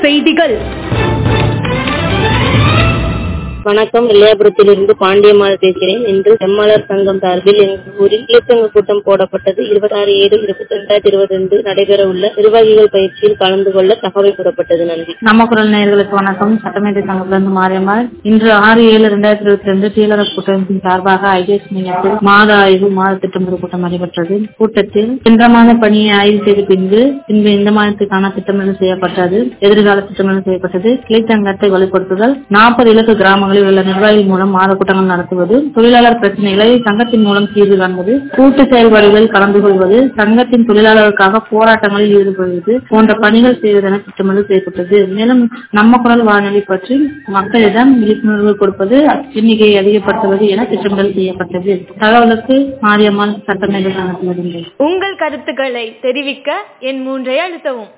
செய்திகள் வணக்கம் வில்லையாபுரத்திலிருந்து பாண்டியம்மாள் பேசுகிறேன் இன்று செம்மலர் சங்கம் சார்பில் எங்கள் ஊரில் இலச்சங்க கூட்டம் போடப்பட்டது இருபத்தி ஆறு ஏழு இருபத்தி ரெண்டாயிரத்தி இருபத்தி ரெண்டு நடைபெற உள்ள நிர்வாகிகள் பயிற்சியில் கலந்து கொள்ள தகவல் கூறப்பட்டது நன்றி நம்ம குரல் நேயர்களுக்கு வணக்கம் சட்டமேதை சங்கத்திலிருந்து மாரியம்மாள் இன்று ஆறு ஏழு இரண்டாயிரத்தி இருபத்தி ரெண்டு டீலர் கூட்டமைப்பின் சார்பாக ஐஜேஎஸ் மையத்தில் மாத ஆய்வு மாத திட்டமிடல் கூட்டம் நடைபெற்றது கூட்டத்தில் சென்ற மாத பணியை ஆய்வு செய்த பின்பு பின்பு இந்த மாதத்துக்கான திட்டமிடல் செய்யப்பட்டது எதிர்கால திட்டமிடல் செய்யப்பட்டது கிளைச்சங்கத்தை வலுப்படுத்துதல் நாற்பது இலக்கு கிராமங்களில் உள்ள நிர்வாகிகள் மூலம் மாத கூட்டங்கள் நடத்துவது தொழிலாளர் பிரச்சனைகளை சங்கத்தின் மூலம் தீர்வு காண்பது கூட்டு செயல்பாடுகளில் கலந்து கொள்வது சங்கத்தின் தொழிலாளர்களுக்காக போராட்டங்களில் ஈடுபடுவது போன்ற பணிகள் செய்வதென திட்டமிடல் செய்யப்பட்டது மேலும் நம்ம குரல் வானொலி பற்றி மக்களிடம் விழிப்புணர்வு கொடுப்பது எண்ணிக்கையை அதிகப்படுத்துவது என திட்டமிடல் செய்யப்பட்டது தகவலுக்கு மாரியம்மாள் சட்டமேதை சங்கத்திலிருந்து உங்கள் கருத்துக்களை தெரிவிக்க என் மூன்றை அழுத்தவும்